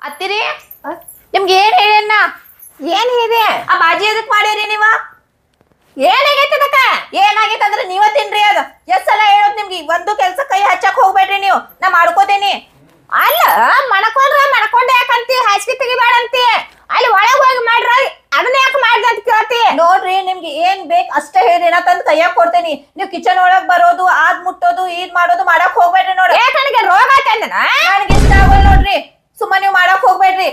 ಅತ್ತಿರಿ ನಿಮ್ಗೆ ಏನ್ ಹೇಳಣ್ಣ ಏನ್ ಇದೆ ಆ ಬಾಜಿ ಎದಕ್ ಮಾಡಿರಿ ನೀವ ಏನಾಗೈತೆ ಅದಕ್ಕ ಏನಾಗೈತೆ ಅಂದ್ರೆ ನೀವ ತಿನ್ರಿ ಅದ ಎಷ್ಟ್ ಸಲ ಹೇಳೋದ್ ನಿಮ್ಗೆ ಒಂದು ಕೆಲ್ಸ ಕೈ ಹಚ್ಚಕ್ ಹೋಗ್ಬೇಡ್ರಿ ನೀವು ನಾ ಮಾಡ್ಕೋತೇನಿ ಅಲ್ಲ ಮಣಕೊಂಡ್ರ ಮಣಕೊಂಡೆ ಯಾಕಂತಿ ಹಾಸಿಗೆ ತೆಗಿಬೇಡ ಅಂತಿ ಅಲ್ಲಿ ಒಳಗ್ ಹೋಗಿ ಮಾಡ್ರ ಅದನ್ನ ಯಾಕೆ ಮಾಡ್ದೆ ಅಂತ ಕೇಳ್ತಿ ನೋಡ್ರಿ ನಿಮ್ಗೆ ಏನ್ ಬೇಕ್ ಅಷ್ಟೇ ಹೇಳ್ರಿ ನಾ ತಂದ್ ಕೈಯಾಗ ಕೊಡ್ತೇನಿ ನೀವ್ ಕಿಚನ್ ಒಳಗ್ ಬರೋದು ಆದ್ ಮುಟ್ಟೋದು ಈದ್ ಮಾಡೋದು ಮಾಡಕ್ ಹೋಗ್ಬೇಡ್ರಿ ನೋಡ್ರಿ ಯಾಕ ನನಗೆ ರೋಗ ಐತೆ ಅಂದನ ನನಗೆ ಇಷ್ಟ ಆಗೋಲ್ ನೋಡ್ರಿ ಸುಮ್ಮ ನೀವ್ ಮಾಡಕ್ ಹೋಗ್ಬೇಡ್ರಿ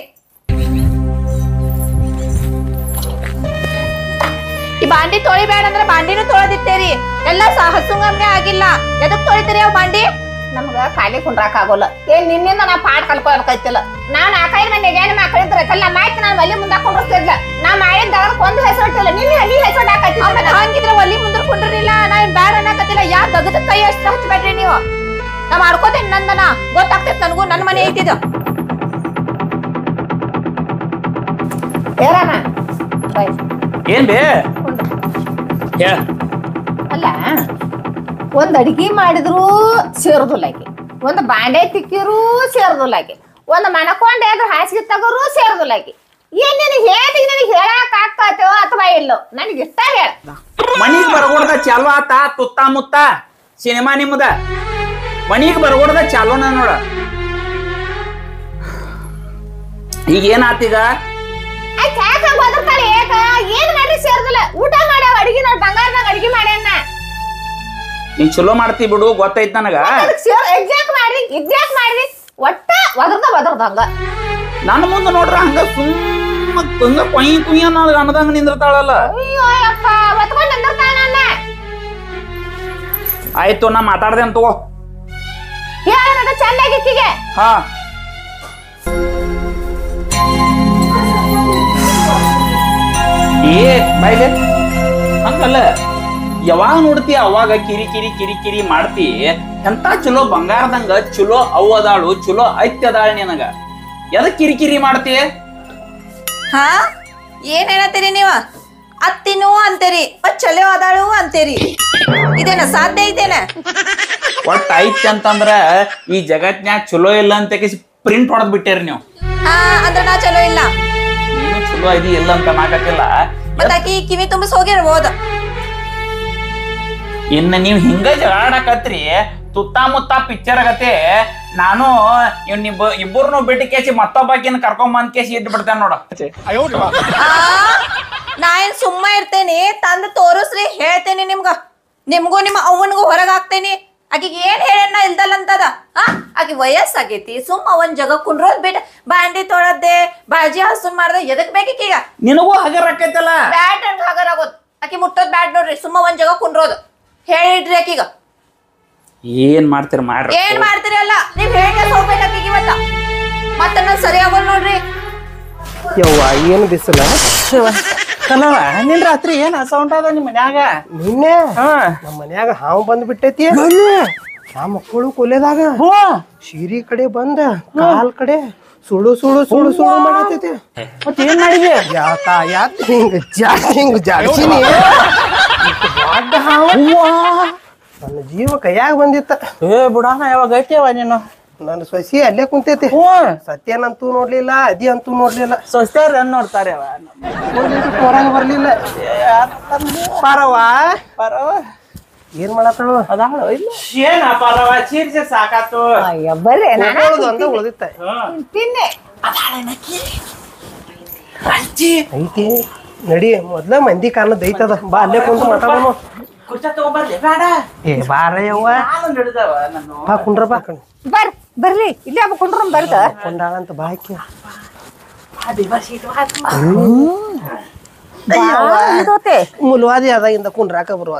ಈ ಬಾಂಡಿ ತೊಳಿಬೇಡ ಅಂದ್ರೆ ಬಾಂಡಿನೂ ತೊಳೆದಿತ್ತೇರಿ ಎಲ್ಲ ಹಸುಂಗಮ್ನೆ ಆಗಿಲ್ಲ ಎದಕ್ ತೊಳಿತೀರಿ ಅವ್ ಬಾಂಡಿ ನಮ್ಗ ಖಾಲಿ ಕುಂಡ್ರಾಕ್ ಆಗೋಲ್ಲ ಏನ್ ನಿನ್ನಿಂದ ನಾ ಪಾಠ ಕಲ್ಕೊಳ್ಬೇಕೈತಿಲ್ಲ ನಾನ್ ಆಕೈದ್ ಮನೆಗೆ ಏನ್ ಮಕ್ಕಳಿದ್ರೆ ಕಲ್ಲ ಮಾಯ್ತು ನಾನು ಮಲ್ಲಿ ಮುಂದೆ ಕುಂಡ್ರಸ್ತಿದ್ಲ ನಾ ಮಾಡಿದ ಅದಕ್ಕೆ ಒಂದು ಹೆಸರು ಇಟ್ಟಿಲ್ಲ ನಿನ್ನ ನೀ ಹೆಸರು ಹಾಕೈತಿ ಆಮೇಲೆ ಹಂಗಿದ್ರೆ ಒಲಿ ಮುಂದ್ರ ಕುಂಡ್ರಿಲ್ಲ ನಾ ಏನ್ ಬ್ಯಾಡ ಅನ್ನಕತ್ತಿಲ್ಲ ಯಾ ದಗದ ಕೈ ಅಷ್ಟ ಹಚ್ಬೇಡ್ರಿ ನೀವು ನಾ ಮಾಡ್ಕೋತೇನೆ ನಂದನ ಗೊತ್ತಾಗ್ತೈತ್ ನನಗೂ ನನ್ ಮನೆ ಐತಿದ ಹೇರಣ ಏನ್ ಬೇ ಹೇಳ ಅಲ್ಲ ಒಂದ್ ಅಡಿಗೆ ಮಾಡಿದ್ರು ಸೇರ್ದಿಲ್ಲ ಆಕಿ ಒಂದ್ ಬಾಂಡೆ ತಿಕ್ಕಿರು ಸೇರ್ದಿಲ್ಲ ಆಕಿ ಒಂದ್ ಮಣಕೊಂಡೆ ಅದ್ರ ಹಾಸಿಗೆ ತಗೋರು ಸೇರ್ದಿಲ್ಲ ಆಕಿ ಏನ್ ನಿನಗೆ ಹೇಳಿ ನನಗೆ ಹೇಳಕ್ ಆಗ್ತಾತೋ ಅಥವಾ ಇಲ್ಲೋ ನನಗೆ ಇಷ್ಟ ಹೇಳ ಮನಿಗ್ ಬರಗೊಡ್ದ ಚಾಲು ಆತ ತುತ್ತ ಮುತ್ತ ಸಿನಿಮಾ ನಿಮ್ಮದ ಮನಿಗ್ ಬರಗೊಡ್ದ ಚಾಲೋನ ನೋಡ ಈಗ ಏನಾತೀಗ ಆಯ್ತು ಯಾಕ ಒದರ್ತಾಳೆ ಏಕ ಏನ್ ಮಾಡ್ರಿ ಸೇರ್ದಿಲ್ಲ ಊಟ ಮಾಡ್ಯಾವ ಅಡಿಗೆ ನೋಡಿ ಬಂಗಾರದಾಗ ಅಡಿಗೆ ಮಾಡ್ಯಾನ ನೀ ಚಲೋ ಮಾಡ್ತಿ ಬಿಡು ಗೊತ್ತೈತ್ ನನಗ ಎಕ್ಸಾಕ್ಟ್ ಮಾಡ್ರಿ ಎಕ್ಸಾಕ್ಟ್ ಮಾಡ್ರಿ ಒಟ್ಟ ಒದರ್ದ ಒದರ್ದಂಗ ನನ್ನ ಮುಂದೆ ನೋಡ್ರ ಹಂಗ ಸುಮ್ಮ ಹಂಗ ಕೊಯ್ ಕುಯ್ಯ ಅನ್ನೋದು ಅನ್ನದಂಗ ನಿಂದಿರ್ತಾಳಲ್ಲ ಅಯ್ಯೋ ಅಪ್ಪ ಒತ್ಕೊಂಡ್ ನಿಂದಿರ್ತಾಳ ನನ್ನ ಆಯ್ತು ನಾ ಮಾತಾಡ್ದೆ ಅಂತ ತಗೋ ಹೇಳ ಚಂದಾಗಿ ಇಕ್ಕಿಗೆ ಹಾ ಏ ಬಾಯ್ಲೆ ಹಂಗಲ್ಲ ಯಾವಾಗ ನೋಡ್ತಿ ಅವಾಗ ಕಿರಿ ಕಿರಿ ಕಿರಿ ಕಿರಿ ಮಾಡ್ತಿ ಎಂತ ಚಲೋ ಬಂಗಾರದಂಗ ಚಲೋ ಅವ್ ಅದಾಳು ಚಲೋ ಐತ್ಯ ಅದಾಳ ನಿನಗ ಎದಕ್ ಕಿರಿ ಕಿರಿ ಮಾಡ್ತಿ ಹಾ ಏನ್ ಹೇಳತ್ತೀರಿ ನೀವ ಅತ್ತಿನೂ ಅಂತೀರಿ ಅದ್ ಚಲೋ ಅದಾಳು ಅಂತೀರಿ ಇದೇನ ಸಾಧ್ಯ ಐತೇನ ಒಟ್ಟ ಐತ್ಯ ಅಂತಂದ್ರ ಈ ಜಗತ್ನ್ಯಾಗ ಚಲೋ ಇಲ್ಲ ಅಂತ ಪ್ರಿಂಟ್ ಹೊಡೆದ್ ಬಿಟ್ಟೇರಿ ನೀವು ಹಾ ಅಂದ್ರೆ ನಾ ಚಲೋ ಇಲ್ಲ ನೀನು ಚಲೋ ಐದಿ ಇಲ್ಲ ಅಂತ ನಾಕತ್ತಿಲ್ಲ ಮತ್ತ ಆಕಿ ಕಿವಿ ತುಂಬಿಸ್ ಹೋಗಿರ್ಬೋದ ಇನ್ನ ನೀವ್ ಹಿಂಗ ಜಗಾಡಕತ್ರಿ ತುತ್ತಾಮುತ್ತ ಪಿಕ್ಚರ್ ಆಗತ್ತೆ ನಾನು ಇವ್ನ ಇಬ್ಬ ಇಬ್ಬರನ್ನು ಬಿಟ್ಟು ಕೇಸಿ ಮತ್ತೊಬ್ಬಾಕಿನ ಕರ್ಕೊಂಡ್ ಬಂದ್ ಕೇಸಿ ಇಟ್ಟು ಬಿಡ್ತೇನೆ ನೋಡ ಆ ನಾ ಏನ್ ಸುಮ್ಮ ಇರ್ತೇನಿ ತಂದ್ ತೋರಿಸ್ರಿ ಹೇಳ್ತೇನಿ ನಿಮ್ಗ ನಿಮ್ಗೂ ನಿಮ್ಮ ಅವನ್ಗೂ ಹೊರಗ್ ಹಾಕ್ತೇನಿ ಆಕಿಗೆ ಏನ್ ಹೇಳಣ್ಣ ಇಲ್ದಲ್ಲ ಅಂತದ ಆ ಆಕಿ ವಯಸ್ಸಾಗೈತಿ ಸುಮ್ಮ ಅವನ್ ಜಗ ಕುಂಡ್ರೋದ್ ಬಿಟ್ಟ ಬಾಂಡಿ ತೊಳದ್ದೆ ಬಾಜಿ ಹಸುನ್ ಮಾಡ್ದೆ ಎದಕ್ ಬೇಕೀಗ ನಿನಗೂ ಹಗರ್ ಆಕೈತಲ್ಲ ಬ್ಯಾಟ್ ಹಂಗ ಹಗರಾಗೋದ್ ಆಕಿ ಮುಟ್ಟೋದ್ ಬ್ಯಾಟ್ ನೋಡ್ರಿ ಸುಮ್ಮ ಒಂದ್ ಜಗ ಕುಂಡ್ರೋದು ಹೇಳಿಡ್ರಿ ಆಕಿಗ ಏನ್ ಮಾಡ್ತೀರ ಮಾಡ್ರಿ ಏನ್ ಮಾಡ್ತೀರಿ ಅಲ್ಲ ನೀವ್ ಹೇಗೆ ಹೋಗ್ಬೇಕು ಆಕಿಗೆ ಇವತ್ತ ಮತ್ತ ನಾನ್ ಸರಿ ಆಗೋಲ್ ನೋಡ್ರಿ ಯವ್ವ ಏನು ಬಿಸಿಲ ಕಲವ ನಿನ್ ರಾತ್ರಿ ಏನ್ ಸೌಂಡ್ ಅದ ನಿಮ್ ಮನ್ಯಾಗ ನಿನ್ನೆ ನಮ್ಮ ಮನ್ಯಾಗ ಹಾವು ಬಂದ್ ಬಿಟ್ಟೈತಿ ಆ ಮಕ್ಕಳು ಕೊಲೆದಾಗ ಶೀರಿ ಕಡೆ ಬಂದ ಕಾಲ್ ಕಡೆ ಸುಳು ಸುಳು ಸುಳು ಸುಳು ಮಾಡತೈತಿ ಮತ್ ಏನ್ ಮಾಡಿದ್ಯ ಯಾಕ ಯಾಕ ಹಿಂಗ ಜಾ ಹಿಂಗ ಜಾಡ್ಸಿನಿ ದೊಡ್ಡ ಹಾವು ನನ್ನ ಜೀವ ಕೈಯಾಗ ಬಂದಿತ್ತ ಏ ಬುಡಾನ ಯಾವಾಗ ಐತಿಯವ ನೀನು ನನ್ನ ಸೊಸಿ ಅಲ್ಲೇ ಕುಂತೈತಿ ಹ್ಞೂ ಸತ್ಯನಂತೂ ನೋಡ್ಲಿಲ್ಲ ಅದಿ ಅಂತೂ ನೋಡ್ಲಿಲ್ಲ ಸೊಸ್ತಾರ ಏನ್ ನೋಡ್ತಾರೆ ಅವ ಹೊರಗ ಬರ್ಲಿಲ್ಲ ಪಾರವ್ವ ಪರವ ಏನ್ ಮಾಡತ್ತಾಳ ಅದಾಳ ಇಲ್ಲ ಏನ ಪರವ ಚೀರ್ಸಿ ಸಾಕಾತು ಅಯ್ಯ ಬರ್ರಿ ಹೋಗೋದು ಅಂತ ಉಳ್ದಿತ್ತ ತಿನ್ನೆ ಐತಿ ನಡಿ ಮೊದ್ಲ ಮಂದಿ ಕಾರಣದ ಐತದ ಬಾ ಅಲ್ಲೇ ಕುಂತು ಮಾತಾಡೋನು ಕುರ್ಚ ತಗೊಂಬರ್ಲಿ ಬೇಡ ಏ ಬಾರ ಯವ್ವ ನಾನು ಹಿಡ್ದವ ನಾನು ಬಾ ಕುಂಡ್ರ ಬಾ ಬರ್ ಬರ್ರಿ ಇಲ್ಲೇ ಕುಂಡ್ರಂ ಬರ್ದ ಕೊಂಡಾಳ ಅಂತ ಬಾ ಆಕಿ ಇದೋತೆ ಮುಲ್ವಾದಿ ಅದಾಗಿಂದ ಕುಂಡ್ರಾಕ ಬರುವ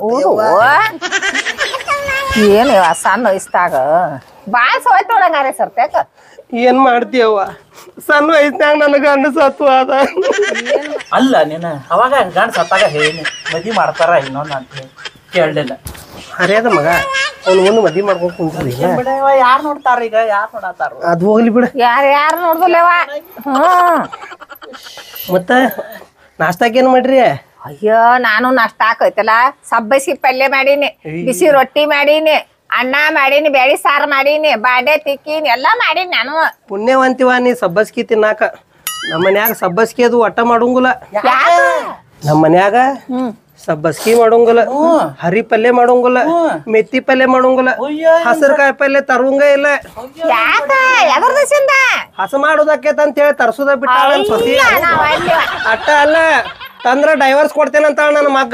ಏನು ಇವ ಸಣ್ಣ ವಯಸ್ಸಾಗ ಬಾಳ ಸೋಯ್ತೊಳಂಗಾರ ಸರ್ತ್ಯಾಕ ಏನ್ ಮಾಡ್ತೀಯವ್ವ ಸಣ್ಣ ವಯಸ್ಸಿನಾಗ ನನಗ ಗಂಡ ಸತ್ವ ಅದ ಅಲ್ಲ ನೀನು ಅವಾಗ ಗಂಡ ಸತ್ತಾಗ ಹೇಳಿ ಮದ್ವಿ ಮಾಡ್ತಾರ ಇನ್ನೊಂದು ಅಂತ ಹೇಳಿ ಕೇಳಲಿಲ್ಲ ಹರಿಯದ ಮಗ ಅವ್ನು ಒಂದು ಮದ್ವಿ ಮಾಡ್ಕೊಂಡ್ ಕುಂತದ ಬಿಡವ ಯಾರು ನೋಡ್ತಾರ ಈಗ ಯಾರು ನೋಡತ್ತಾರ ಅದ್ ಹೋಗ್ಲಿ ಬಿಡ ಯಾರ ಯಾರು ನೋಡ್ದಲ್ಲವ ಹ್ಮ್ ಮತ್ತ ನಾಷ್ಟಾಕ್ ಏನ್ ಮಾಡ್ರಿ ಅಯ್ಯೋ ನಾನು ನಾಷ್ಟ ಹಾಕೈತಲ್ಲ ಸಬ್ಬಸಿ ಪಲ್ಯ ಮಾಡೀನಿ ಬಿಸಿ ರೊಟ್ಟಿ ಮಾಡೀನಿ ಅನ್ನ ಮಾಡೀನಿ ಬೇಳಿ ಸಾರು ಮಾಡೀನಿ ಬಾಂಡೆ ತಿಕ್ಕೀನಿ ಎಲ್ಲಾ ಮಾಡೀನಿ ನಾನು ಪುಣ್ಯವಂತಿವ ನೀ ಸಬ್ಬಸ್ಕಿ ತಿನ್ನಾಕ ನಮ್ಮ ಮನ್ಯಾಗ ಸಬ್ಬಸ್ಕಿ ಅದು ಒಟ್ಟ ಮಾಡಂಗಿಲ್ಲ ನಮ್ಮ ಮನ್ಯಾಗ ಸಬ್ಬಸ್ಕಿ ಮಾಡಂಗಿಲ್ಲ ಹರಿ ಪಲ್ಯ ಮಾಡಂಗಿಲ್ಲ ಮೆತ್ತಿ ಪಲ್ಯ ಮಾಡಂಗಿಲ್ಲ ಹಸರಕಾಯಿ ಪಲ್ಯ ತರುವಂಗ ಇಲ್ಲ ಯಾಕ ಎದ್ರ ದಿವಸದಿಂದ ಹಸ ಮಾಡೋದಕ್ಕೇತ ಅಂತ ಹೇಳಿ ತರ್ಸುದ ಬಿಟ್ಟಾಳ ನನ್ ಸೊಸಿ ನಾವ್ ಅಲ್ಲಿ ಅಟ್ಟ ಅಲ್ಲ ತಂದ್ರ ಡೈವರ್ಸ್ ಕೊಡ್ತೇನಂತ ನನ್ನ ಮಗ್ಗ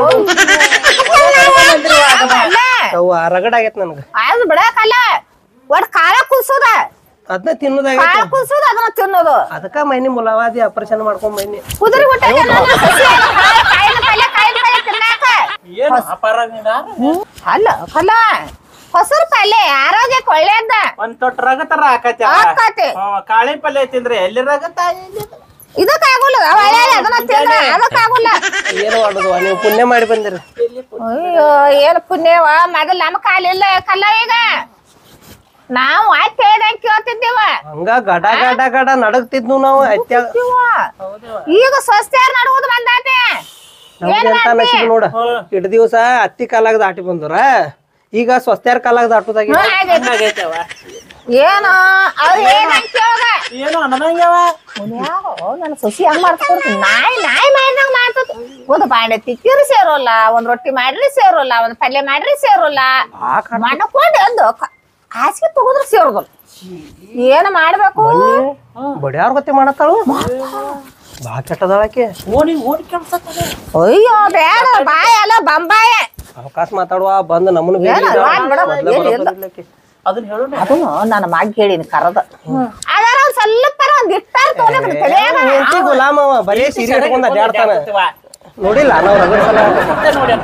ಅಲ್ಲ ಅವು ರಗಡ್ ಆಗೈತ್ ನನ್ಗ ಅದು ಬಿಡಕಲ್ಲ ಒಟ್ ಕಾಳ ಕುಲ್ಸೋದ ಅದನ್ನ ತಿನ್ನೋದಾಗೈತಿ ಕಾಳ ಕುಲ್ಸೋದ ಅದನ್ನ ತಿನ್ನೋದು ಅದಕ್ಕ ಮೈನಿ ಮುಲಾವಾದಿ ಆಪರೇಷನ್ ಮಾಡ್ಕೊಂಡ್ ಬೈನಿ ಕುದುರೆ ಹುಟ್ಟ ಕಾಯಿನ ಪಲ್ಯ ಕಾಯಿನ ಪಲ್ಯ ತಿನ್ನಾಕ ಏನು ಅಪಾರ ನೀನ? ಅಲ್ಲ ಅಲ್ಲ ಹೊಸರು ಪಲ್ಯ ಆರೋಗ್ಯಕ್ಕೆ ಒಳ್ಳೇದ ಒಂದ್ ತೊಟ್ಟ ರಗತರ ಆಕತಿ ಆಕತಿ. ಕಾಳಿ ಪಲ್ಯ ತಿಂದ್ರೆ ಎಲ್ಲಿ ರಗತ ಇದಕ್ಕಾಗಲ್ಲ ಒಳ್ಳೆ ಅದನ್ನ ತಿಂದ್ರ ಅದಕ್ಕಾಗಲ್ಲ ಏನು ಮಾಡೋದು ನೀವು ಪುಣ್ಯ ಮಾಡಿ ಬಂದಿರಿ ಅಯ್ಯೋ ಏನು ಪುಣ್ಯವ ಮೊದಲು ನಮ್ಮ ಕಾಲಿಲ್ಲ ಕಲ್ಲ ಈಗ ನಾವು ಆಯ್ತು ಹೇಳ್ದಂಗೆ ಕೇಳ್ತಿದ್ದೇವ ಹಂಗ ಗಡ ಗಡ ಗಡ ನಡಗ್ತಿದ್ನು ನಾವು ಅತ್ಯಾಗ ಈಗ ಸ್ವಸ್ಥ್ಯಾರ ನಡುವುದು ಬಂದಾತೆ ನಮ್ಗೆ ಎಂತ ನಸೀಬ್ ನೋಡ ಇಟ್ ದಿವಸ ಹತ್ತಿ ಕಾಲಾಗ ದಾಟಿ ಬಂದ್ರ ಈಗ ಸ್ವಸ್ಥ್ಯಾರ ಕಾಲಾಗ ದಾಟುದಾಗಿ ಏನು ಅವ್ರು ಹೇಳ್ದಂಗೆ ಕೇಳ್ದ ಏನು ಅನ್ನದಂಗ್ಯವ ಮನ್ಯಾಗ ನನ್ನ ಸೊಸಿ ಹಂಗ್ ಮಾಡ್ಕೊಡ್ತೀನಿ ನಾಯಿ ನಾಯಿ ಮಾಡಿದಂಗ ಮಾಡ್ತದ ಒಂದು ಬಾಂಡೆ ತಿಕ್ಕಿರಿ ಸೇರೋಲ್ಲ ಒಂದ್ ರೊಟ್ಟಿ ಮಾಡ್ರಿ ಸೇರೋಲ್ಲ ಒಂದ್ ಪಲ್ಯ ಮಾಡ್ರಿ ಸೇರೋಲ್ಲ ಮಣ್ಕೊಂಡು ಒಂದು ಹಾಸಿಗೆ ತಗೋದ್ರೆ ಸೇರೋದಲ್ಲ ಏನ್ ಮಾಡ್ಬೇಕು ಬಡಿಯಾರ ಗತಿ ಮಾಡತ್ತಾಳು ಬಾ ಕೆಟ್ಟದಾಳಕ್ಕೆ ಓಣಿ ಓಣಿ ಕೆಲ್ಸ ಅಯ್ಯೋ ಬೇಡ ಬಾಯ್ ಅಲ್ಲ ಬಂಬಾಯ ಅವಕಾಶ ಮಾತಾಡುವ ಬಂದ್ ನಮ್ಮನ್ನ ಏನ್ ಬೀದಿಗೆ ಅಲ್ವಾ? ಬಿಡು, ಮೊದ್ಲ ಏನ್ ಬರೋದು ಇಲ್ಲ. ಇರ್ಲಿಕ್ಕೆ. ಅದನ್ನ ಹೇಳು ಅದನ್ನು ನನ್ನ ಮಗ್ ಹೇಳಿನಿ ಕರದ ಅದಾರ ಒಂದ್ ಸ್ವಲ್ಪ ಒಂದ್ ಇಟ್ಟಾರ ತೋಲೆ ತಲೆಯಾಗ ಹೆಂಡ್ತಿ ಗುಲಾಮ ಅವ ಬರೀ ಸೀರೆ ಇಟ್ಕೊಂಡ್ ಅಡ್ಯಾಡ್ತಾನ ನೋಡಿಲ್ಲ ನಾವ್ ರಗಡ್ ಸಲ ನೋಡಿ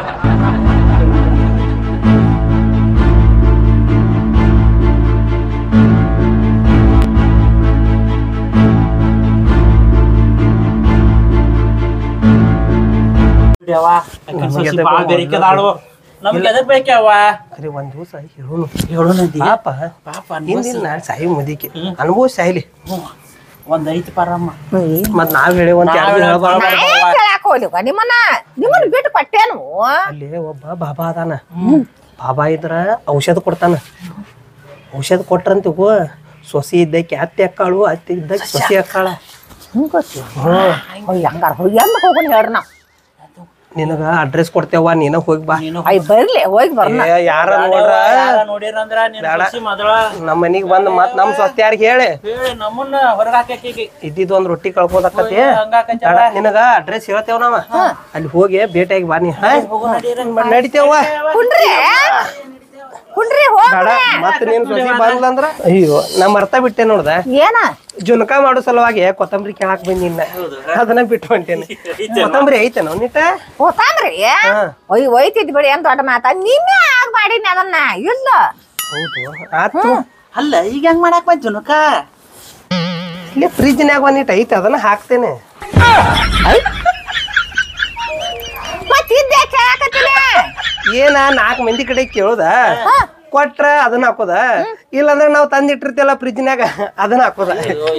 ಬಾಳ ಬೆರಿಕದಾಳು ನಮ್ಗೆ ಎದಕ್ ಬೇಕವ್ವ ಖರೆ ಒಂದ್ ದಿವಸ ಹೇಳೋನು ಹೇಳು ನಂದಿ ಪಾಪ ಪಾಪ ಹಿಂದಿನ ನಾಳೆ ಸಾಯಿ ಮುದಿಕೆ ಅನುಭವ ಸಾಯ್ಲಿ ಒಂದ್ ಐತಿ ಪಾರಮ್ಮ ಮತ್ ನಾವ್ ಹೇಳೇವಂತ ಯಾರು ಹೇಳ್ಬಾರ್ದು ನಾ ಏನ್ ಕೇಳಾಕ ಹೋಗ್ಲಿವ ನಿಮ್ಮನ್ನ ನಿಮ್ಮನ್ನ ಬಿಟ್ಟು ಕೊಟ್ಟೇನು ಅಲ್ಲಿ ಒಬ್ಬ ಬಾಬಾ ಅದಾನ ಬಾಬಾ ಇದ್ರ ಔಷಧ ಕೊಡ್ತಾನ ಔಷಧ ಕೊಟ್ರಂತಿಗೋ ಸೊಸಿ ಇದ್ದಕ್ಕೆ ಅತ್ತಿ ಅಕ್ಕಾಳು ಅತ್ತಿ ಇದ್ದಕ್ಕೆ ಸೊಸಿ ಅಕ್ಕಾಳ ಹಿಂಗ್ ಗೊತ್ತಿ ಹಂಗಾರ ಹೋಗಿ ಎಂದ ಹೋಗೋಣ ಹೇಳ್ರಿ ನಾವ್ ನಿನಗ ಅಡ್ರೆಸ್ ಕೊಡ್ತೇವ ನೀನ ಹೋಗಿ ಬಾ ಐ ಬರ್ಲಿ ಹೋಗಿ ಬರ್ನ ಏ, ಯಾರ ನೋಡ್ರ ನೋಡಿರಂದ್ರ ನಿನ್ ಬೇಡ. ಸೊಸಿ ಮೊದಲ ನಮ್ಮ ಮನಿಗ್ ಬಂದ್ ಮತ್ ನಮ್ ಸ್ವಸ್ತಿ ಯಾರಿಗೆ ಹೇಳಿ ಹೇಳಿ ನಮ್ಮನ್ನ ಹೊರಗ ಹಾಕಿ ಇದ್ದಿದ್ ಒಂದ್ ರೊಟ್ಟಿ ಕಳ್ಕೋದಕ್ಕತಿ ಹಂಗಾಕತ್ತಿ ಬೇಡ, ನಿನಗ ಅಡ್ರೆಸ್ ಹೇಳ್ತೇವ ನಾವ ಅಲ್ಲಿ ಹೋಗಿ ಭೇಟಿಯಾಗಿ ಬಾ ನೀ ಹಾ? ನಡಿತೇವ ಕುಂಡ್ರಿ ಕುಂಡ್ರಿ ಹೋಗ ಬೇಡ ಮತ್ ನೀನ್ ಸೊಸಿ ಬಂದ್ಲಂದ್ರ ಅಯ್ಯೋ ನಾ ಮರ್ತ ಬಿಟ್ಟೆ ನೋಡ್ದ ಏನ ಜುನ್ಕ ಮಾಡೋ ಸಲುವಾಗಿ ಕೊತ್ತಂಬರಿ ಕೇಳಾಕ್ ಬಂದಿನ್ನ ಅದನ್ನ ಬಿಟ್ಟು ಹೊಂಟೇನೆ ಕೊತ್ತಂಬರಿ ಐತೇನೋ ನಿಟ ಹೋತಾಮ್ರಿ ಒಯ್ ಒಯ್ತಿದ್ ಬಿಡಿ ಏನ್ ದೊಡ್ಡ ಮಾತ ನಿನ್ನೆ ಆಗ್ ಮಾಡೀನಿ ಅದನ್ನ ಇಲ್ಲ ಹೌದು ಆತು ಅಲ್ಲ ಈಗ ಹೆಂಗ್ ಮಾಡಾಕ್ ಬಂದ್ ಜುನಕ ಇಲ್ಲಿ ಫ್ರಿಜ್ನ್ಯಾಗ ಒಂದಿಟ್ಟು ಐತೆ ಅದನ್ನ ಹಾಕ್ತೇನೆ ಮತ್ ಇದ್ದೆ ಕೇಳಾಕತ್ತಿಲ್ಲ ಏನ ನಾಲ್ಕು ಮಂದಿ ಕಡೆ ಕೇಳುದ ಕೊಟ್ರ ಅದನ್ನ ಹಾಕೋದ ಇಲ್ಲಂದ್ರ ನಾವ್ ತಂದಿಟ್ಟಿರ್ತೀವಲ್ಲ ಫ್ರಿಜ್ನ್ಯಾಗ ಅದನ್ನ ಹಾಕೋದ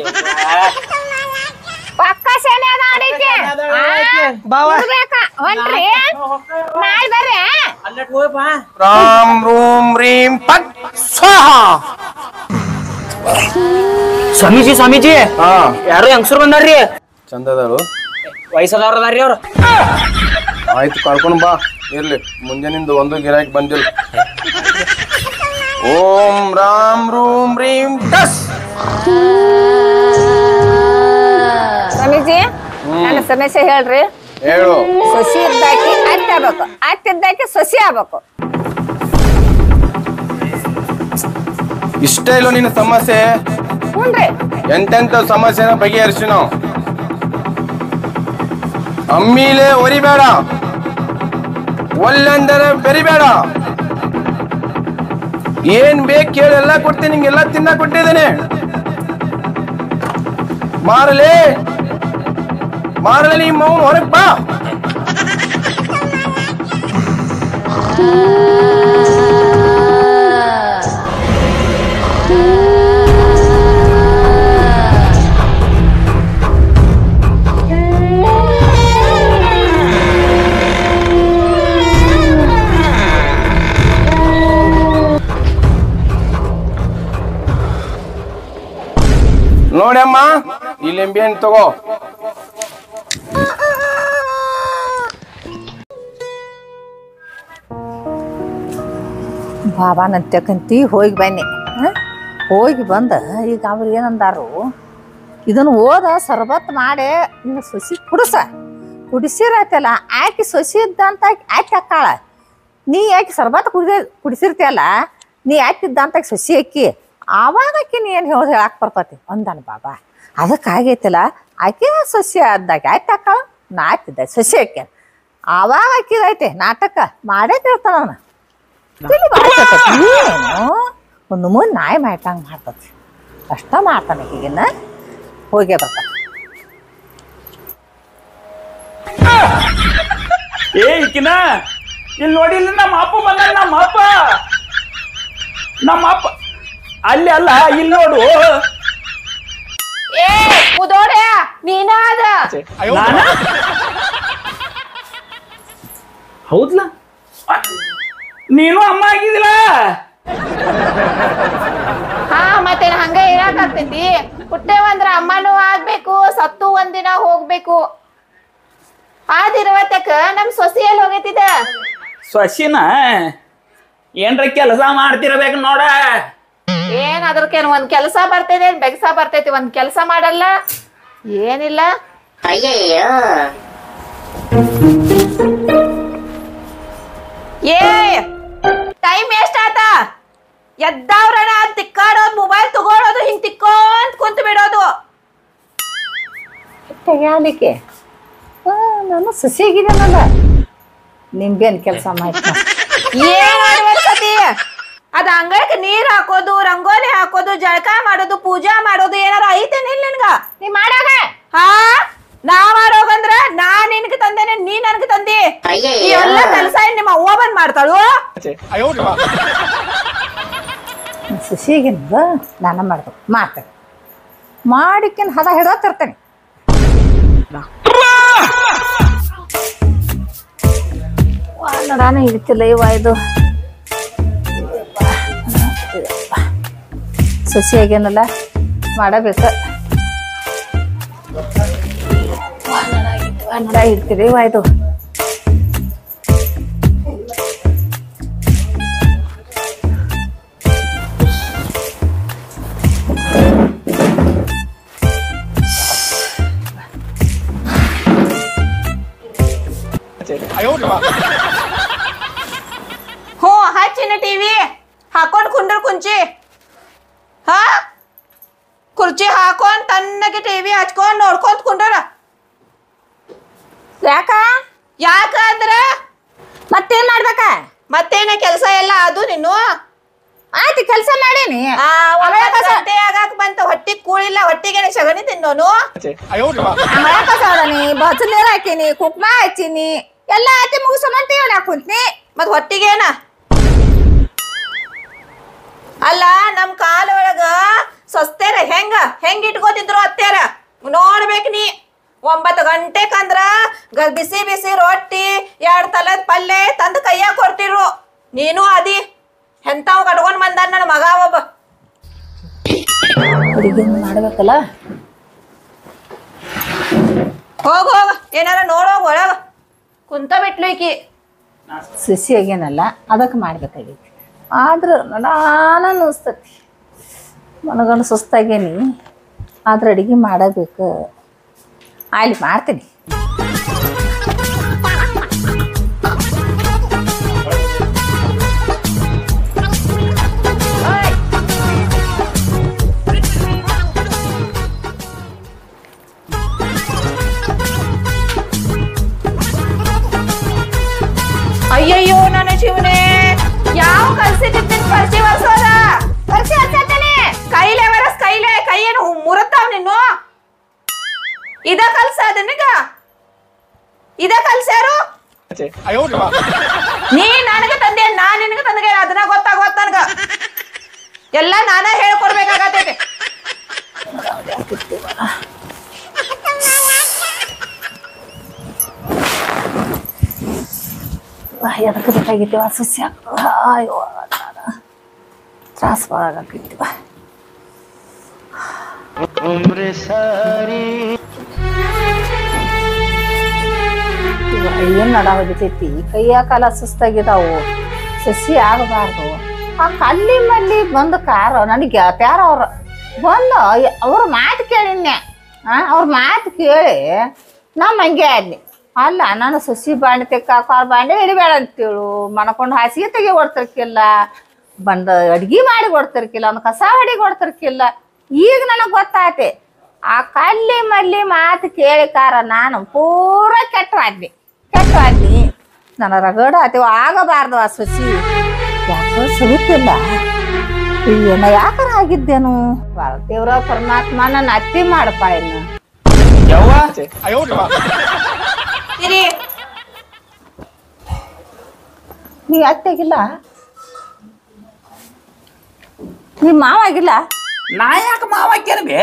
ಪಕ್ಕ ಸೇನೆ ಅದ ಆಡೈತಿ ಬಾವ ಇರ್ಬೇಕ ಹೊಂಟ್ರಿ ನಾಳೆ ಬರ್ರಿ ಅಲ್ಲಟ್ ಹೋಯ್ ಬಾ ರಾಮ್ ರೂಮ್ ರೀಂ ಪಟ್ ಸ್ವಾಹ ಸ್ವಾಮೀಜಿ ಸ್ವಾಮೀಜಿ ಯಾರು ಹೆಂಗಸರು ಬಂದಾರ್ರಿ ಚಂದದಳು ವಯಸ್ಸದವ್ರ ಅದಾರ್ರಿ ಅವ್ರು ಆಯ್ತು ಕರ್ಕೊಂಡು ಬಾ ಇರ್ಲಿ ಮುಂಜಾನಿಂದ ಒಂದು ಗಿರಾಕಿ ಬಂದಿಲ್ಲ ಓಂ ರಾಮ್ ರೂಮ್ ರೀಂ ಟಸ್ ಸ್ವಾಮೀಜಿ ನನ್ನ ಸಮಸ್ಯೆ ಹೇಳ್ರಿ ಹೇಳು ಸಸಿ ಇದ್ದಾಕಿ ಅತ್ತೆ ಆಗ್ಬೇಕು ಅತ್ತೆ ಇದ್ದಾಕಿ ಸಸಿ ಆಗ್ಬೇಕು ಇಷ್ಟೇ ಇಲ್ಲ ನಿನ್ನ ಸಮಸ್ಯೆ ಹ್ಞೂನ್ರಿ ಎಂತೆಂತ ಸಮಸ್ಯೆನ ಬಗೆಹರಿಸಿ ನಾವು ಅಮ್ಮಿಲೆ ಒರಿಬೇಡ ಒಲ್ಲೆಂದರೆ ಬೆರಿಬೇಡ ಏನ್ ಬೇಕು ಕೇಳಿ ಎಲ್ಲ ಕೊಡ್ತೀನಿ ನಿಂಗೆಲ್ಲ ತಿನ್ನ ಕೊಟ್ಟಿದ್ದೇನೆ ಮಾರಲೇ ಮಾರಲೇ ನಿಮ್ಮ ಮೌನ ಹೊರಗ್ ಬಾ ನೋಡಿ ಅಮ್ಮ ಈ ಲಿಂಬೆ ಹಣ್ಣು ತಗೋ ಬಾಬಾ ನಂತ್ಯಕಂತಿ ಹೋಗಿ ಬನ್ನಿ ಹ? ಹೋಗಿ ಬಂದ ಈಗ ಅವ್ರು ಏನಂದಾರು ಇದನ್ನು ಓದ ಸರ್ಬತ್ ಮಾಡಿ ನಿನ್ನ ಸೊಸಿ ಕುಡಿಸ ಕುಡಿಸಿರತ್ತಲ್ಲ ಆಕಿ ಸೊಸಿ ಇದ್ದಂತ ಆಕಿ ಹಾಕಾಳ ನೀ ಯಾಕೆ ಸರ್ಬತ್ ಕುಡಿದ ಕುಡಿಸಿರ್ತೀಯಲ್ಲ ನೀ ಯಾಕಿದ್ದಂತ ಸೊಸಿ ಅಕ್ಕಿ ಆವಾಗ ಆಕಿ ನೀ ಏನು ಹೇಳೋದು ಹೇಳಕ್ಕೆ ಬರ್ತೈತಿ ಒಂದನ ಬಾಬಾ ಅದಕ್ಕಾಗೈತಿಲ್ಲ ಆಕೆ ಸೊಸಿ ಆದಾಗ ಆಯ್ತು ಹಾಕಾಳ ನಾ ಆಯ್ತಿದ್ದೆ ಸೊಸಿ ಆಕೆ ಆವಾಗ ಆಕಿದೈತೆ ನಾಟಕ ಮಾಡೇ ತಿಳ್ತಾನ ಅವನು ತಲಿ ಬಾಳ್ ಕೆಟ್ಟೈತಿ. ಏನು ಒಂದು ಮೂರು ನಾಯಿ ಮಾಡ್ತಂಗೆ ಮಾಡ್ತತಿ ಅಷ್ಟ ಮಾಡ್ತಾನೆ ಈಗಿನ ಹೋಗೇ ಬರ್ತಾನೆ ಏ ಈಕಿನ ಇಲ್ಲಿ ನೋಡಿ ಇಲ್ಲಿ ನಮ್ಮ ಅಪ್ಪ ಬಂದ ನಮ್ಮ ಅಪ್ಪ ನಮ್ಮ ಅಪ್ಪ ಅಲ್ಲಿ ಅಲ್ಲ ಇಲ್ಲಿ ನೋಡು ಏ ಮುದೋಡೆ ನೀನಾದ ನಾನ ಹೌದ್ಲ ನೀನು ಅಮ್ಮ ಆಗಿದಿಲ್ಲ ಹಾ ಮತ್ತೆ ಹಂಗ ಇರಾಕತ್ತೈತಿ ಹುಟ್ಟೇವಂದ್ರ ಅಮ್ಮನೂ ಆಗ್ಬೇಕು ಸತ್ತು ಒಂದಿನ ಹೋಗ್ಬೇಕು ಆದಿರುವತ್ತಕ ನಮ್ ಸೊಸಿ ಎಲ್ಲಿ ಹೋಗೈತಿದ ಸೊಸಿನ ಏನ್ರ ಕೆಲಸ ಮಾಡ್ತಿರ್ಬೇಕು ನೋಡ ಏನ್ ಅದ್ರಕೇನ್ ಒಂದ್ ಕೆಲಸ ಬರ್ತೈತಿ ಏನ್ ಬೆಗಸ ಬರ್ತೈತಿ ಒಂದ್ ಕೆಲಸ ಮಾಡಲ್ಲ ಏನಿಲ್ಲ ಏ ಟೈಮ್ ಎಷ್ಟ್ ಆತ ಎದ್ದವ್ರಣ ತಿಕ್ಕಾಡೋದು ಮೊಬೈಲ್ ತಗೊಳೋದು ಹಿಂಗ್ ತಿಕ್ಕೊಂತ ಕುಂತ ಬಿಡೋದು ತೆಗ್ಯಾಲಿಕ್ಕೆ ನಾನು ಸಸಿಯಾಗಿದ್ದೀನಲ್ಲ ನಿಂಬೇನ್ ಕೆಲಸ ಮಾಡ್ತಾ ಏನ್ ಮಾಡ್ಬೇಕು ಸತಿ ಅದ ಅಂಗಳಕ್ಕೆ ನೀರ್ ಹಾಕೋದು ರಂಗೋಲಿ ಹಾಕೋದು ಜಳಕ ಮಾಡೋದು ಪೂಜಾ ಮಾಡೋದು ಏನಾರ ಐತೇನಿಲ್ಲ ನಿನ್ಗ ನೀ ಮಾಡಾಗ ಹಾ ನಾ ಮಾಡೋಗಂದ್ರ ನಾ ನಿನ್ಗೆ ತಂದೇನೆ ನೀ ನನ್ಗೆ ತಂದಿ ಈ ಎಲ್ಲ ಕೆಲಸ ಏನ್ ನಿಮ್ಮ ಅವ್ವ ಬಂದ್ ಮಾಡ್ತಾಳು ಸಸಿಯಾಗಿಂದ ನಾನು ಮಾಡ್ಬೇಕು ಮಾಡ್ತೇನೆ ಮಾಡಿಕ್ಕಿನ ಹದ ಹಿಡೋತಿರ್ತೇನೆ ನಡಾನ ಹಿಡಿತಿಲ್ಲ ಇವ ಇದು ಸಸಿಯಾಗೇನಲ್ಲ ಮಾಡಬೇಕು ನಡ ಹಿಡ್ತೀರಿ ಇವ ಇದು ಹ್ಞೂ ಹಚ್ಚಿನ ಟಿವಿ ಹಾಕೊಂಡ್ ಕುಂಡ್ರ ಕುಂಚಿ ಹಾ ಕುರ್ಚಿ ಹಾಕೊಂಡ್ ತನ್ನಗೆ ಟಿವಿ ಹಚ್ಕೊಂಡ್ ನೋಡ್ಕೊಂತ ಕುಂಡ್ರ ಯಾಕ ಯಾಕಂದ್ರ ಮತ್ತೇನ್ ಮಾಡ್ಬೇಕ ಮತ್ತೇನ ಕೆಲಸ ಎಲ್ಲ ಅದು ನೀನು ಆಯ್ತು ಕೆಲಸ ಮಾಡೀನಿ ಆ, ಒಂಬತ್ತು ಗಂಟೆ ಆಗಾಕ್ ಬಂತ ಹೊಟ್ಟಿ ಕೂಳಿಲ್ಲ ಹೊಟ್ಟಿಗೆ ಸಗಣಿ ತಿನ್ನೋನು ನೀ ಬಚ್ಚ ನೀರ್ ಹಾಕೀನಿ ಕುಕ್ಮ ಹಚ್ಚೀನಿ ಎಲ್ಲ ಆತಿ ಮುಗಿಸ್ಕೊಂಡ್ ಟಿವಿ ಹಾಕುಂತ್ನಿ ಮತ್ ಹೊಟ್ಟಿಗೇನ ಅಲ್ಲ ನಮ್ ಕಾಲ ಒಳಗ ಸಸ್ತೆರ ಹೆಂಗ ಹೆಂಗ್ ಇಟ್ಕೋತಿದ್ರು ಅತ್ತೆರ ನೋಡ್ಬೇಕ್ ನೀ ಒಂಬತ್ತು ಗಂಟೆಕಂದ್ರ ಗ ಬಿಸಿ ಬಿಸಿ ರೊಟ್ಟಿ ಎರಡ್ ತಲದ್ ಪಲ್ಯ ತಂದ್ ಕೈಯಾಗ ಕೊಡ್ತಿರು ನೀನು ಅದಿ ಎಂತಾವ್ ಕಟ್ಕೊಂಡ್ ಬಂದ ನನ್ನ ಮಗ ಒಬ್ಬ ಅಡಿಗೆ ಮಾಡ್ಬೇಕಲ್ಲ ಹೋಗ್ ಹೋಗ ಏನಾರ ನೋಡೋಗ್ ಒಳಗ ಕುಂತ ಬಿಟ್ಲು ಈಕಿ ಸಸಿ ಆಗ್ಯಾನಲ್ಲ ಅದಕ್ಕೆ ಮಾಡ್ಬೇಕಾಗೈತಿ ಆದ್ರೆ ನಡಾನ ಅನಿಸ್ತತಿ ಮನಗಂಡು ಸುಸ್ತಾಗೇನಿ ಆದ್ರೆ ಅಡಿಗೆ ಮಾಡಬೇಕು ಅಲ್ಲಿ ಮಾಡ್ತೀನಿ ಅಯ್ಯಯ್ಯೋ ನನ್ನ ಶಿವನೇ ಯಾವ ಕಲ್ಸಿಟ್ಟಿದ್ದೀನಿ ಪರ್ಸಿ ಬರ್ಸೋದ ಬರ್ಸಿ ಹಚ್ಚತ್ತೇನೆ ಕೈಲೇ ಬರಸ್ ಕೈಲೇ ಕೈ ಏನು ಮುರುತ್ತಾವ್ ನೀನು ಇದ ಕಲ್ಸ ನಿನಗ ಇದ ಕಲ್ಸ್ಯಾರು ನೀ ನನಗ ತಂದೆ ನಾ ನಿನಗ ತಂದೆ ಅದನ್ನ ಗೊತ್ತಾಗೋತ್ ನನಗ ಎಲ್ಲ ನಾನ ಹೇಳ್ಕೊಡ್ಬೇಕಾಗತೈತಿ ಎದಕ್ಕೆ ಬೇಕಾಗಿದ್ದೀವ ಸಸ್ಯ ಅಯ್ಯೋ ತ್ರಾಸ ಭಾಳ ಆಗತ್ತಿವ ಏನ್ ನಡಾವತೈತಿ ಕೈಯ ಕಾಲ ಸುಸ್ತಾಗಿದಾವು ಸಸಿ ಆಗಬಾರ್ದು ಆ ಕಲ್ಲಿ ಮಲ್ಲಿ ಬಂದ ಕಾರ ನನಗೆ ಗೆಳತ್ಯಾರ ಅವ್ರ ಬಂದು ಅವ್ರ ಮಾತು ಕೇಳಿನ್ನೆ ಆ ಅವ್ರ ಮಾತು ಕೇಳಿ ನಮ್ಮ ಹಂಗೆ ಆದ್ನಿ ಅಲ್ಲ ನಾನು ಸಸಿ ಬಾಂಡೆ ತೆಕ್ಕಾಕ ಬಾಂಡೆ ಹಿಡಿಬೇಡ ಅಂತೇಳು ಮಣಕೊಂಡು ಹಾಸಿಗೆ ತೆಗಿ ಕೊಡ್ತಿರ್ಕಿಲ್ಲ ಬಂದ ಅಡ್ಗಿ ಮಾಡಿ ಕೊಡ್ತಿರ್ಕಿಲ್ಲ ಒಂದು ಕಸ ಹೊಡಿ ಕೊಡ್ತಿರ್ಕಿಲ್ಲ ಈಗ ನನಗೆ ಗೊತ್ತಾಯ್ತೆ ಆ ಕಲ್ಲಿ ಮಲ್ಲಿ ಮಾತು ಕೇಳಿ ಕಾರ ನಾನು ಪೂರ ಕೆಟ್ಟವಾದ್ನಿ ಕೆಟ್ಟವಾದ್ನಿ ನನ್ನ ರಗಡ ಆತೇವ ಆಗಬಾರ್ದು ಆ ಸಸಿ ಯಾಕೋ ಸಿಗುತ್ತಿಲ್ಲ ಏನ ಯಾಕಾರ ಆಗಿದ್ದೇನು ದೇವ್ರ ಪರಮಾತ್ಮ ನನ್ನ ಅತ್ತಿ ಮಾಡಪ್ಪ ಇನ್ನು ಯವ್ವ ತಿರಿ ನೀ ಅತ್ತೆಗಿಲ್ಲ ನೀ ಮಾವ ಆಗಿಲ್ಲ ನಾ ಯಾಕೆ ಮಾವಾಕ್ಯರ್ ಬೇ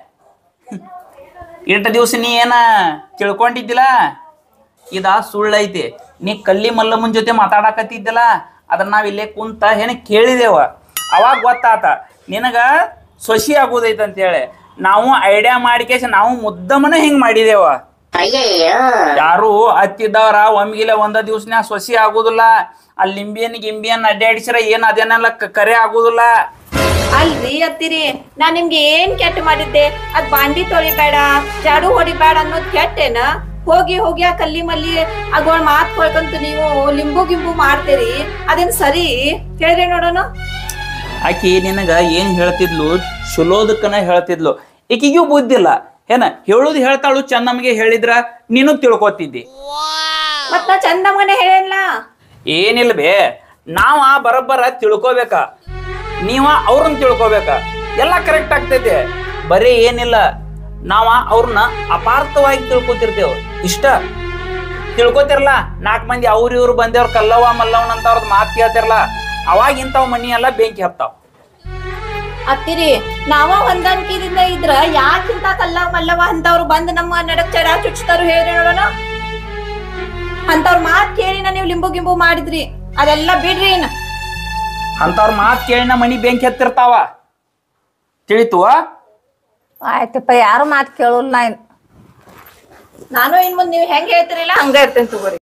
ಇಟ್ಟ ದಿವ್ಸ ನೀ ಏನ ತಿಳ್ಕೊಂಡಿದ್ದಿಲ್ಲ ಇದ ಸುಳ್ಳೈತಿ ನೀ ಕಲ್ಲಿ ಮಲ್ಲಮ್ಮನ ಜೊತೆ ಮಾತಾಡಕತ್ತಿದ್ದಿಲ್ಲ ಅದನ್ನ ನಾವ್ ಇಲ್ಲೇ ಕುಂತ ಏನ ಕೇಳಿದೇವ ಅವಾಗ ಗೊತ್ತಾತ ನಿನಗ ಸೊಸಿ ಆಗೋದೈತೆ ಅಂತೇಳಿ ನಾವು ಐಡಿಯಾ ಮಾಡಿಕೇಶ ನಾವು ಮುದ್ದಮನ ಹಿಂಗ್ ಮಾಡಿದೇವ ಯಾರು ಹತ್ತಿದ್ದವ್ರ ಒಮ್ಗಿಲೆ ಒಂದ ದಿವ್ಸನ್ಯಾಗ ಸೊಸಿ ಆಗುದಿಲ್ಲ ಅಲ್ಲಿ ಲಿಂಬಿಯನ್ ಗಿಂಬಿಯನ್ ಅಡ್ಡಾಡಿಸಿರ ಏನ್ ಅದೇನೆಲ್ಲ ಕ- ಕರೆ ಆಗುದಿಲ್ಲ ಅಲ್ರಿ ಅತ್ತಿರಿ ನಾ ನಿಮ್ಗೆ ಏನ್ ಕೆಟ್ಟ ಮಾಡಿದ್ದೆ ಅದ್ ಬಾಂಡಿ ತೊಳಿಬೇಡ ಜಾಡು ಹೊಡಿಬೇಡ ಅನ್ನೋದ್ ಕೆಟ್ಟೇನ ಹೋಗಿ ಹೋಗಿ ಆ ಕಲ್ಲಿ ಮಲ್ಲಿ ಅಗೋಳ್ ಮಾತ್ ಕೊಳ್ಕಂತ ನೀವು ಲಿಂಬು ಗಿಂಬು ಮಾಡ್ತೀರಿ ಅದೇನ್ ಸರಿ ಹೇಳ್ರಿ ನೋಡೋಣ ಆಕಿ ನಿನಗ ಏನ್ ಹೇಳ್ತಿದ್ಲು ಚಲೋದಕ್ಕನ ಹೇಳ್ತಿದ್ಲು ಈಕಿಗೂ ಬುದ್ಧಿಲ್ಲ ಏನ ಹೇಳುದು ಹೇಳ್ತಾಳು ಚಂದಮ್ಮಗೆ ಹೇಳಿದ್ರ ನೀನು ತಿಳ್ಕೊತಿದ್ದಿ ಮತ್ ನಾ ಚಂದಮ್ಮನೆ ಹೇಳಲ್ಲ ಏನಿಲ್ಲ ಬೇ ನಾವ ಬರಬ್ಬರ ತಿಳ್ಕೊಬೇಕ ನೀವ ಅವ್ರನ್ನ ತಿಳ್ಕೊಬೇಕ ಎಲ್ಲ ಕರೆಕ್ಟ್ ಆಗ್ತೈತೆ ಬರೀ ಏನಿಲ್ಲ ನಾವ ಅವ್ರನ್ನ ಅಪಾರ್ಥವಾಗಿ ತಿಳ್ಕೊತಿರ್ತೇವ ಇಷ್ಟ ತಿಳ್ಕೊತಿರಲ್ಲ ನಾಲ್ಕು ಮಂದಿ ಅವ್ರ ಇವ್ರು ಬಂದೇವ್ರ ಕಲ್ಲವ ಮಲ್ಲವನ್ ಅಂತ ಅವ್ರದ್ದು ಮಾತು ಕೇಳ್ತಿರಲ್ಲ ಅವಾಗ ಇಂಥವ್ ಮನಿ ಎಲ್ಲ ಬೆಂಕಿ ಹತ್ತಾವ ಅತ್ತಿರಿ ನಾವ ಹೊಂದಾಣಿಕೆದಿಂದ ಇದ್ರ ಯಾಕಿಂತ ಕಲ್ಲ ಮಲ್ಲವ ಅಂತವ್ರು ಬಂದ್ ನಮ್ಮ ನಡಕ್ ಚಡ ಚುಚ್ತಾರು ಹೇಳ್ರಿ ನೋಡೋಣ ಅಂತವ್ರ ಮಾತ್ ಕೇಳಿನ ನೀವು ಲಿಂಬು ಗಿಂಬು ಮಾಡಿದ್ರಿ ಅದೆಲ್ಲ ಬಿಡ್ರಿ ಇನ್ನ ಅಂತವ್ರ ಮಾತು ಕೇಳಿನ ಮನಿ ಬೆಂಕಿ ಹತ್ತಿರ್ತಾವ ತಿಳಿತು ಆಯ್ತಪ್ಪ ಯಾರು ಮಾತು ಕೇಳಲ್ಲ ನಾ ಇನ್ನು ನಾನು ಇನ್ ಮುಂದ್ ನೀವ್ ಹೆಂಗ್ ಹೇಳ್ತಿರಲ್ಲ ಹಂಗ ಇರ್ತೇನೆ ತಗೋರಿ